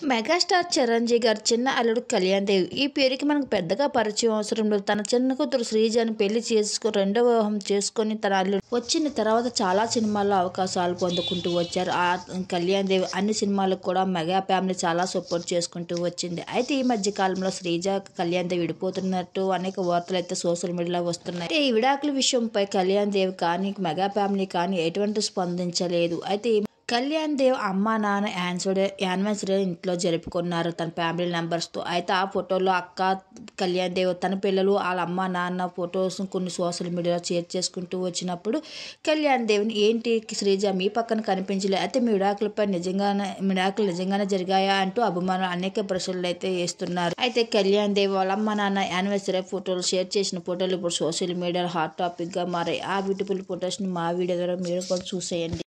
megastar Chiranjeevi గారి చిన్న అల్లుడు కళ్యాణ్ దేవ్ ఈ పేరుకి మనకు పెద్దగా పరిచయం అవసరం లేదు తన చిన్న కూతురు శ్రీజని పెళ్లి చేసుకుని రెండో వివాహం చేసుకొని తన అల్లుడు వచ్చిన తర్వాత చాలా సినిమాల్లో అవకాశాలు పొందుకుంటూ వచ్చారు ఆ కళ్యాణ్ దేవ్ అన్ని సినిమాలకు కూడా మెగా ఫ్యామిలీ చాలా సపోర్ట్ చేసుకుంటూ వచ్చింది అయితే ఈ మధ్య కాలంలో శ్రీజ కళ్యాణ్ దేవ్ విడిపోతున్నట్టు అనేక వార్తలు అయితే సోషల్ మీడియాలో వస్తున్నాయి అయితే ఈ విడాకుల విషయంపై కళ్యాణ్ దేవ్ కానీ మెగా ఫ్యామిలీ కానీ ఎటువంటి స్పందించలేదు అయితే ఈ కళ్యాణ్ దేవ్ అమ్మ నాన్న యాన్సర్ యానివర్సరీ ఇంట్లో జరుపుకున్నారు తన ఫ్యామిలీ మెంబర్స్తో అయితే ఆ ఫోటోలో అక్క కళ్యాణ్ దేవ్ తన పిల్లలు వాళ్ళ అమ్మ నాన్న ఫొటోస్ కొన్ని సోషల్ మీడియాలో షేర్ చేసుకుంటూ వచ్చినప్పుడు కళ్యాణ్ దేవ్ని ఏంటి శ్రీజ మీ పక్కన కనిపించలేదు అయితే మీ విడాకులపై నిజంగానే విడాకులు నిజంగానే జరిగాయా అంటూ అభిమానులు అనేక ప్రశ్నలు అయితే వేస్తున్నారు అయితే కళ్యాణ్ దేవ్ వాళ్ళ అమ్మ నాన్న యానివర్సరీ ఫోటోలు షేర్ చేసిన ఫోటోలు ఇప్పుడు సోషల్ మీడియాలో హాట్ టాపిక్గా మారాయి ఆ బ్యూటిఫుల్ ఫొటోస్ని మా వీడియో ద్వారా మీరు కూడా చూసేయండి